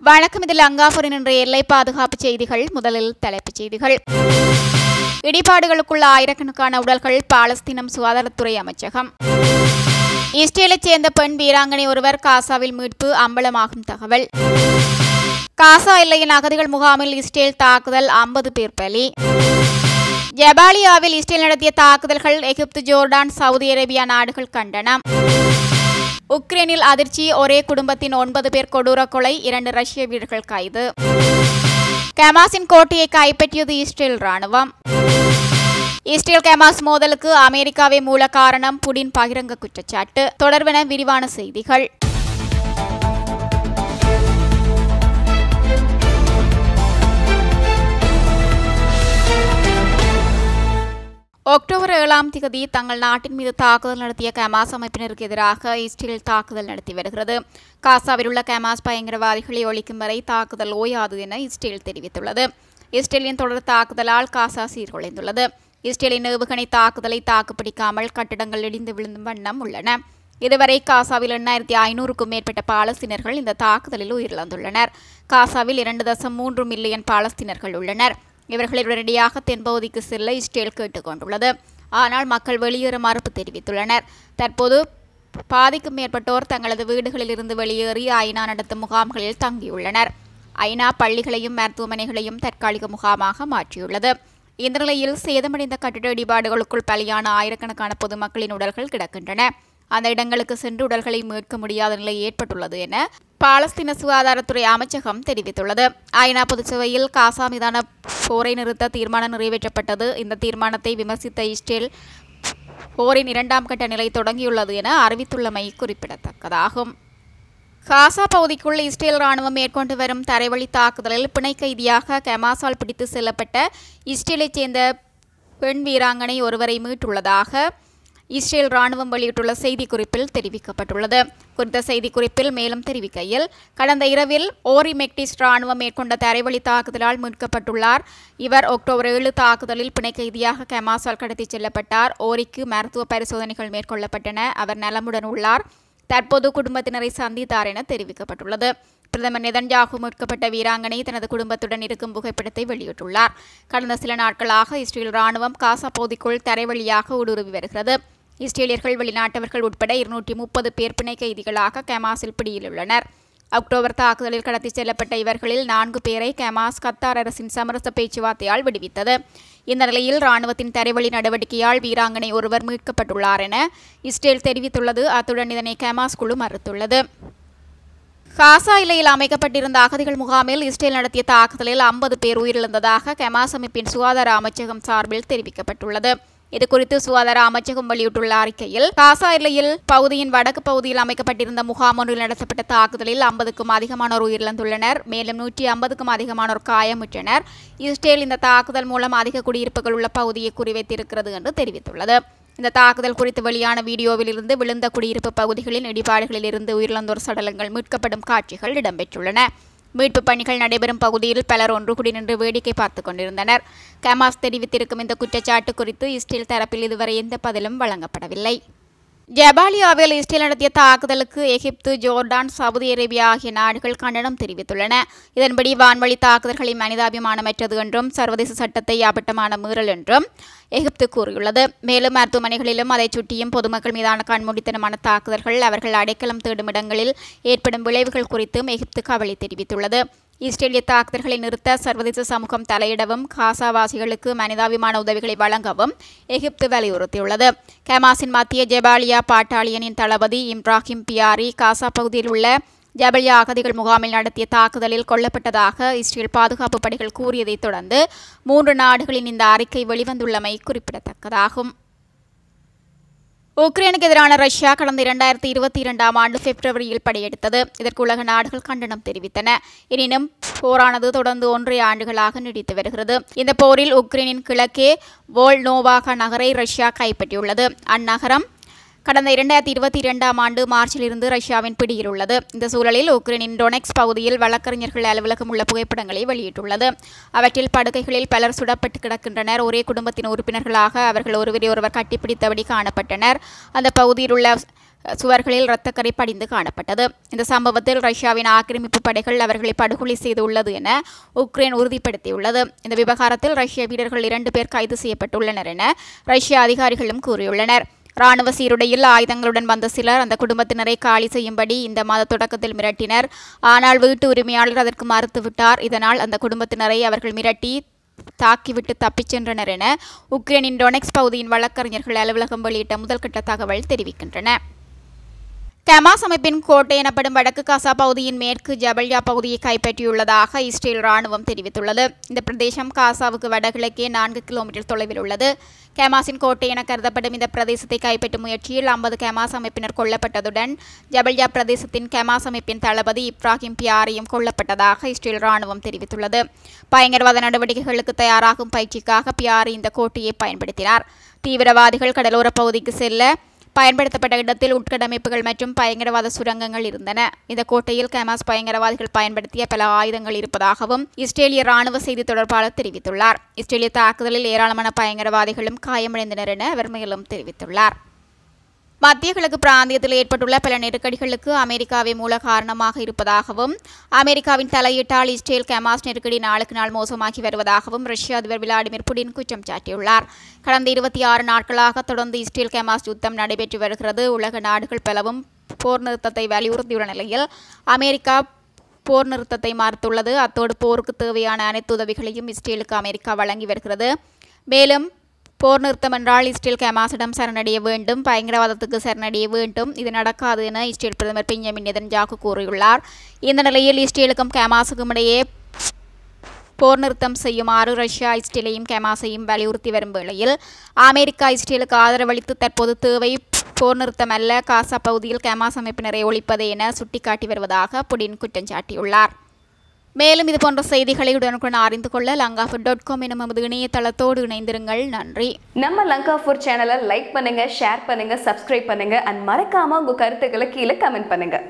வணக்கம் இதில் அங்காபுரின் இன்றைய எல்லை பாதுகாப்பு செய்திகள் முதலில் தலைப்புச் செய்திகள் இடிபாடுகளுக்குள்ள ஆயிரக்கணக்கான உடல்கள் பாலஸ்தீனம் சுகாதாரத்துறை அமைச்சகம் இஸ்ரேலைச் சேர்ந்த பெண் வீராங்கனை ஒருவர் காசாவில் மீட்பு அம்பலமாகும் தகவல் காசா எல்லையின் அகதிகள் முகாமில் இஸ்ரேல் தாக்குதல் ஐம்பது பேர் பலி ஜபாலியாவில் இஸ்ரேல் நடத்திய தாக்குதல்கள் எகிப்து ஜோர்டான் சவுதி அரேபியா நாடுகள் கண்டனம் உக்ரைனில் அதிர்ச்சி ஒரே குடும்பத்தின் ஒன்பது பேர் கொடூர கொலை இரண்டு ரஷ்ய வீரர்கள் கைது கமாஸின் கோட்டையை கைப்பற்றியது இஸ்ரேல் ராணுவம் இஸ்ரேல் கமாஸ் மோதலுக்கு அமெரிக்காவே மூல காரணம் புடின் பகிரங்க குற்றச்சாட்டு தொடர்பென விரிவான செய்திகள் அக்டோபர் ஏழாம் திகதி தங்கள் நாட்டின் மீது தாக்குதல் நடத்திய கமாஸ் அமைப்பினருக்கு எதிராக இஸ்ரேல் தாக்குதல் நடத்தி வருகிறது காசாவில் உள்ள கமாஸ் பயங்கரவாதிகளை ஒழிக்கும் வரை தாக்குதல் ஓயாது என இஸ்ரேல் தெரிவித்துள்ளது இஸ்ரேலின் தொடர் தாக்குதலால் காசா சீர்குலைந்துள்ளது இஸ்ரேலின் ஏவுகணை தாக்குதலை தாக்குப்பிடிக்காமல் கட்டிடங்கள் இடிந்து விழுந்தும் வண்ணம் உள்ளன இதுவரை காசாவில் எண்ணாயிரத்தி ஐநூறுக்கும் மேற்பட்ட பாலஸ்தீனர்கள் இந்த தாக்குதலில் உயிரிழந்துள்ளனர் காசாவில் இரண்டு தசம் மூன்று மில்லியன் பாலஸ்தீனர்கள் உள்ளனர் இவர்களை உடனடியாக தென்பகுதிக்கு செல்ல இஸ்ரேல் கேட்டுக்கொண்டுள்ளது ஆனால் மக்கள் வெளியேற மறுப்பு தெரிவித்துள்ளனர் தற்போது பாதிக்கும் மேற்பட்டோர் தங்களது வீடுகளில் இருந்து வெளியேறி ஐநா நடத்தும் முகாம்களில் தங்கியுள்ளனர் ஐநா பள்ளிகளையும் மருத்துவமனைகளையும் தற்காலிக முகாமாக மாற்றியுள்ளது இந்த நிலையில் சேதமடைந்த கட்டிட இடிபாடுகளுக்குள் பலியான ஆயிரக்கணக்கான பொதுமக்களின் உடல்கள் கிடக்கின்றன அந்த இடங்களுக்கு சென்று உடல்களை மீட்க முடியாத நிலை ஏற்பட்டுள்ளது என பாலஸ்தீன சுகாதாரத்துறை அமைச்சகம் தெரிவித்துள்ளது ஐநா பொதுச்சபையில் காசா மீதான போரை நிறுத்த தீர்மானம் நிறைவேற்றப்பட்டது இந்த தீர்மானத்தை விமர்சித்த இஸ்ரேல் போரின் இரண்டாம் கட்ட நிலை தொடங்கியுள்ளது என அறிவித்துள்ளமை குறிப்பிடத்தக்கதாகும் காசா பகுதிக்குள் இஸ்ரேல் ராணுவம் மேற்கொண்டு வரும் தரைவழி தாக்குதலில் பிணை கைதியாக கமாசால் பிடித்து செல்லப்பட்ட இஸ்ரேலைச் சேர்ந்த பெண் வீராங்கனை ஒருவரை மீட்டுள்ளதாக இஸ்ரேல் ராணுவம் வெளியிட்டுள்ள செய்திக்குறிப்பில் தெரிவிக்கப்பட்டுள்ளது குறித்த செய்திக்குறிப்பில் மேலும் தெரிவிக்கையில் கடந்த இரவில் ஓரி மெக்டிஸ் ராணுவம் மேற்கொண்ட தரைவழி தாக்குதலால் மீட்கப்பட்டுள்ளார் இவர் அக்டோபர் ஏழு தாக்குதலில் பிணை கைதியாக கமாசால் கடத்திச் செல்லப்பட்டார் ஓரிக்கு மருத்துவ பரிசோதனைகள் மேற்கொள்ளப்பட்டன அவர் நலமுடன் உள்ளார் தற்போது குடும்பத்தினரை சந்தித்தார் என தெரிவிக்கப்பட்டுள்ளது பிரதமர் நெதன்யாகு மீட்கப்பட்ட வீராங்கனை தனது குடும்பத்துடன் இருக்கும் புகைப்படத்தை வெளியிட்டுள்ளார் கடந்த சில நாட்களாக இஸ்ரேல் ராணுவம் காசா பகுதிக்குள் தரைவழியாக ஊடுருவி வருகிறது இஸ்ரேலியர்கள் வெளிநாட்டவர்கள் உட்பட இருநூற்றி முப்பது பேர் பிணை கைதிகளாக கமாஸில் பிடியில் உள்ளனர் அக்டோபர் தாக்குதலில் கடத்தி செல்லப்பட்ட இவர்களில் நான்கு பேரை கமாஸ் கத்தார் அரசின் சமரச பேச்சுவார்த்தையால் விடுவித்தது இந்த நிலையில் ராணுவத்தின் தரைவழி நடவடிக்கையால் வீராங்கனை ஒருவர் மீட்கப்பட்டுள்ளார் என இஸ்ரேல் தெரிவித்துள்ளது அத்துடன் இதனை கமாஸ் குழு மறுத்துள்ளது காசா எல்லையில் அமைக்கப்பட்டிருந்த அகதிகள் முகாமில் இஸ்ரேல் நடத்திய தாக்குதலில் ஐம்பது பேர் உயிரிழந்ததாக கமாஸ் அமைப்பின் சுகாதார அமைச்சகம் சார்பில் தெரிவிக்கப்பட்டுள்ளது இதுகுறித்து சுகாதார அமைச்சகம் வெளியிட்டுள்ள அறிக்கையில் காசா எல்லையில் பகுதியின் வடக்கு பகுதியில் அமைக்கப்பட்டிருந்த முகாம் ஒன்றில் நடத்தப்பட்ட தாக்குதலில் ஐம்பதுக்கும் அதிகமானோர் உயிரிழந்துள்ளனர் மேலும் நூற்றி ஐம்பதுக்கும் அதிகமானோர் காயமுற்றனர் இஸ்ரேல் இந்த தாக்குதல் மூலம் அதிக குடியிருப்புகள் உள்ள பகுதியை குறிவைத்திருக்கிறது என்று தெரிவித்துள்ளது இந்த தாக்குதல் குறித்து வெளியான வீடியோவில் இருந்து விழுந்த குடியிருப்பு பகுதிகளின் இடிபாடுகளில் இருந்து உயிரிழந்தோர் சடலங்கள் மீட்கப்படும் காட்சிகள் இடம்பெற்றுள்ளன மீட்பு பணிகள் நடைபெறும் பகுதியில் பலர் ஒன்று கூடி நின்று வேடிக்கை பார்த்து கொண்டிருந்தனர் கமாஸ் தெரிவித்திருக்கும் இந்த குற்றச்சாட்டு குறித்து இஸ்ரேல் தரப்பில் இதுவரை எந்த பதிலும் வழங்கப்படவில்லை ஜபாலியாவில் இஸ்ரேல் நடத்திய தாக்குதலுக்கு எகிப்து ஜோர்டான் சவுதி அரேபியா ஆகிய நாடுகள் கண்டனம் தெரிவித்துள்ளன இதன்படி வான்வழி தாக்குதல்களை மனிதாபிமானமற்றது என்றும் சர்வதேச சட்டத்தை அபட்டமான மீறல் என்றும் எகிப்து கூறியுள்ளது மேலும் மருத்துவமனைகளிலும் அதைச் சுற்றியும் பொதுமக்கள் மீதான கண்மூடித்தனமான தாக்குதல்கள் அவர்கள் அடைக்கலம் தேடும் இடங்களில் ஏற்படும் விளைவுகள் குறித்தும் எகிப்து கவலை தெரிவித்துள்ளது இஸ்ரேலிய தாக்குதல்களை நிறுத்த சர்வதேச சமூகம் தலையிடவும் காசாவாசிகளுக்கு மனிதாபிமான உதவிகளை வழங்கவும் எகிப்து வலியுறுத்தியுள்ளது கமாஸின் மத்திய ஜெபாலியா பாட்டாளியனின் தளபதி இம்ராஹிம் பியாரி காசா பகுதியில் உள்ள ஜபலியா அகதிகள் முகாமில் நடத்திய தாக்குதலில் கொல்லப்பட்டதாக இஸ்ரேல் பாதுகாப்பு படைகள் கூறியதைத் தொடர்ந்து மூன்று நாடுகளின் இந்த அறிக்கை வெளிவந்துள்ளமை குறிப்பிடத்தக்கதாகும் உக்ரைனுக்கு எதிரான ரஷ்யா கடந்த இரண்டாயிரத்தி இருபத்தி இரண்டாம் ஆண்டு பிப்ரவரியில் படையெடுத்தது இதற்கு உலக நாடுகள் கண்டனம் தெரிவித்தன எனினும் போரானது தொடர்ந்து ஒன்றைய ஆண்டுகளாக நீடித்து வருகிறது இந்த போரில் உக்ரைனின் கிழக்கே வோல்னோவாக நகரை ரஷ்யா கைப்பற்றியுள்ளது அந்நகரம் கடந்த இரண்டாயிரத்தி இருபத்தி இரண்டாம் ஆண்டு மார்ச்சில் இருந்து ரஷ்யாவின் பிடியில் உள்ளது இந்த சூழலில் உக்ரைனின் டொனெக்ஸ் பகுதியில் வழக்கறிஞர்கள் அலுவலகம் உள்ள புகைப்படங்களை வெளியிட்டுள்ளது அவற்றில் படுகைகளில் பலர் சுடப்பட்டு கிடக்கின்றனர் ஒரே குடும்பத்தின் உறுப்பினர்களாக அவர்கள் ஒருவரை ஒருவர் கட்டிப்பிடித்தபடி காணப்பட்டனர் அந்த பகுதியில் உள்ள சுவர்களில் இரத்தக்கரை படிந்து காணப்பட்டது இந்த சம்பவத்தில் ரஷ்யாவின் ஆக்கிரமிப்பு படைகள் அவர்களை படுகொலை செய்துள்ளது என உக்ரைன் உறுதிப்படுத்தியுள்ளது இந்த விவகாரத்தில் ரஷ்ய வீரர்கள் இரண்டு பேர் கைது செய்யப்பட்டுள்ளனர் என ரஷ்ய அதிகாரிகளும் கூறியுள்ளனர் ராணுவ சீருடையில் ஆயுதங்களுடன் வந்த சிலர் அந்த குடும்பத்தினரை காலி செய்யும்படி இந்த மாத தொடக்கத்தில் மிரட்டினர் ஆனால் வீட்டு உரிமையாளர் அதற்கு மறுத்துவிட்டார் இதனால் அந்த குடும்பத்தினரை அவர்கள் மிரட்டி தாக்கிவிட்டு தப்பிச் சென்றனர் என உக்ரைனின் டொனெக்ஸ் பகுதியின் வழக்கறிஞர்கள் அலுவலகம் வெளியிட்ட முதல்கட்ட தகவல் தெரிவிக்கின்றன கமாஸ் அமைப்பின் கோட்டை எனப்படும் வடக்கு காசா பகுதியின் மேற்கு ஜபல்யா பகுதியை கைப்பற்றியுள்ளதாக இஸ்ரேல் ராணுவம் தெரிவித்துள்ளது இந்த பிரதேசம் காசாவுக்கு வடகிழக்கே நான்கு கிலோமீட்டர் தொலைவில் உள்ளது கமாஸின் கோட்டை என கருதப்படும் இந்த பிரதேசத்தை கைப்பற்றும் முயற்சியில் ஐம்பது கமாஸ் அமைப்பினர் கொல்லப்பட்டதுடன் ஜபல்யா பிரதேசத்தின் கமாஸ் அமைப்பின் தளபதி இப்ராஹிம் பியாரையும் கொல்லப்பட்டதாக இஸ்ரேல் ராணுவம் தெரிவித்துள்ளது பயங்கரவாத நடவடிக்கைகளுக்கு தயாராகும் பயிற்சிக்காக பியாரி இந்த கோட்டையை பயன்படுத்தினார் தீவிரவாதிகள் கடலோர பகுதிக்கு செல்ல பயன்படுத்தப்பட்ட இடத்தில் உட்கட்டமைப்புகள் மற்றும் பயங்கரவாத சுரங்கங்கள் இருந்தன இந்த கோட்டையில் கமாஸ் பயங்கரவாதிகள் பயன்படுத்திய பல ஆயுதங்கள் இருப்பதாகவும் இஸ்ரேலிய ராணுவ செய்தி தொடர்பாளர் தெரிவித்துள்ளார் இஸ்ரேலிய தாக்குதலில் ஏராளமான பயங்கரவாதிகளும் காயமடைந்தனர் என அவர் மேலும் தெரிவித்துள்ளார் மத்திய கிழக்கு பிராந்தியத்தில் ஏற்பட்டுள்ள பல நெருக்கடிகளுக்கு அமெரிக்காவே மூல காரணமாக இருப்பதாகவும் அமெரிக்காவின் தலையீட்டால் இஸ்ரேல் கமாஸ் நெருக்கடி நாளுக்கு நாள் மோசமாகி வருவதாகவும் ரஷ்ய அதிபர் விளாடிமிர் புடின் குற்றம் சாட்டியுள்ளார் கடந்த இருபத்தி ஆறு நாட்களாக தொடர்ந்து இஸ்ரேல் கமாஸ் யுத்தம் நடைபெற்று வருகிறது உலக நாடுகள் பலவும் போர் நிறுத்தத்தை வலியுறுத்தியுள்ள நிலையில் அமெரிக்கா போர் நிறுத்தத்தை மறுத்துள்ளது அத்தோடு போருக்கு தேவையான அனைத்து உதவிகளையும் இஸ்ரேலுக்கு அமெரிக்கா வழங்கி வருகிறது மேலும் போர் நிறுத்தம் என்றால் இஸ்ரேல் கமாஸிடம் சரணடைய வேண்டும் பயங்கரவாதத்துக்கு சரணடைய வேண்டும் இது நடக்காது என இஸ்ரேல் பிரதமர் பெஞ்சமின் நெதன்ஜாகு கூறியுள்ளார் இந்த நிலையில் இஸ்ரேலுக்கும் கமாஸுக்கும் இடையே போர் நிறுத்தம் செய்யுமாறு ரஷ்யா இஸ்ரேலையும் கமாஸையும் வலியுறுத்தி வரும் வேளையில் அமெரிக்கா இஸ்ரேலுக்கு ஆதரவளித்து தற்போது தேவை போர் நிறுத்தம் அல்ல காசா பகுதியில் கமாஸ் அமைப்பினரை ஒழிப்பதே என சுட்டிக்காட்டி வருவதாக புடின் குற்றம் சாட்டியுள்ளார் மேலும் இது போன்ற செய்திகளை உடனுக்குடன் அறிந்து கொள்ள லங்காஃபுட் டாட் காம் எனும் நமது இணையதளத்தோடு இணைந்திருங்கள் நன்றி நம்ம லங்கா ஃபுட் சேனலை லைக் பண்ணுங்க ஷேர் பண்ணுங்க சப்ஸ்கிரைப் பண்ணுங்க அண்ட் மறக்காம உங்க கருத்துக்களை கீழே கமெண்ட் பண்ணுங்க